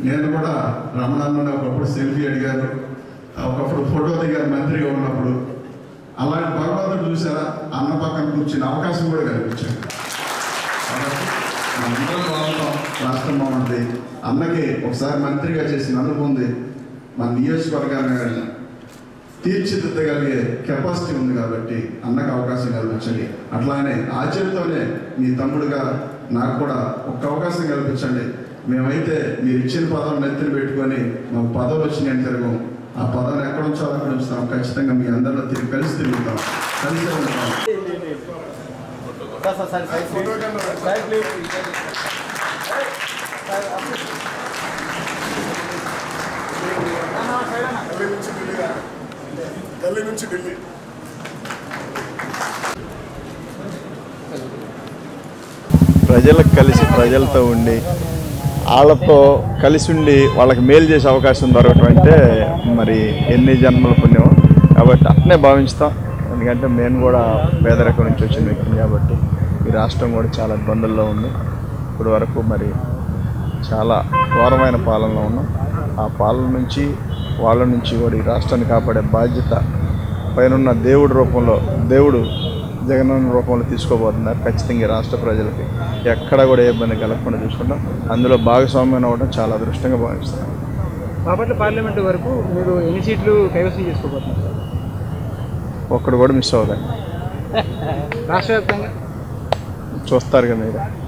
నేను కూడా రమణాన్ని ఒకప్పుడు సెల్ఫీ అడిగాను ఒకప్పుడు ఫోటో దిగారు మంత్రిగా ఉన్నప్పుడు అలాంటి భగవంతుడు చూసారా అన్న పక్కన కూర్చునే అవకాశం కూడా కల్పించాడు కాబట్టి మనందరం బాగుంటాం రాష్ట్రం బాగుంటుంది అన్నకి ఒకసారి మంత్రిగా చేసిన అనుభవం ఉంది మన నియోజకవర్గాన్ని తీర్చిదిద్దగలిగే కెపాసిటీ ఉంది కాబట్టి అన్నకు అవకాశం కల్పించండి అట్లానే ఆ చేతితోనే మీ తమ్ముడుగా నాకు కూడా ఒక్క అవకాశం కల్పించండి మేమైతే మీరు ఇచ్చిన పదం నెత్తిన పెట్టుకొని మాకు పదవులు వచ్చినాయని తిరగం ఆ పదం ఎక్కడ ఉంచాలో అక్కడ ఉంచుతాం ఖచ్చితంగా మీ అందరిలో తిరిగి కలిసి తిరుగుతాం కలిసే ఉంటాం ఢిల్లీ నుంచి ఢిల్లీ రా. ఢిల్లీ నుంచి ఢిల్లీ ప్రజలకు కలిసి ప్రజలతో ఉండి వాళ్ళతో కలిసి ఉండి వాళ్ళకి మేలు చేసే అవకాశం దొరకటం అంటే మరి ఎన్ని జన్మల పుణ్యం కాబట్టి అట్నే భావిస్తాం ఎందుకంటే నేను కూడా పేదరికం నుంచి వచ్చిన వ్యక్తిని కాబట్టి ఈ రాష్ట్రం కూడా చాలా ఇబ్బందుల్లో ఉంది ఇప్పటి వరకు మరి చాలా ఘోరమైన పాలనలో ఉన్నాం ఆ పాలన నుంచి వాళ్ళ నుంచి కూడా ఈ రాష్ట్రాన్ని కాపాడే బాధ్యత పైన దేవుడి రూపంలో దేవుడు జగనన్న రూపంలో తీసుకోబోతున్నారు ఖచ్చితంగా ఈ రాష్ట్ర ప్రజలకి ఎక్కడ కూడా ఏ ఇబ్బంది కలగకుండా చూసుకుంటాం అందులో భాగస్వామ్యం అవ్వడం చాలా అదృష్టంగా భావిస్తాం బాపట్ల పార్లమెంట్ వరకు మీరు ఎన్ని సీట్లు కైవసం చేసుకోబోతున్నారు సార్ ఒక్కడు కూడా మిస్ అవ్వదండి రాష్ట్ర వ్యాప్తంగా చూస్తారు కదా మీరు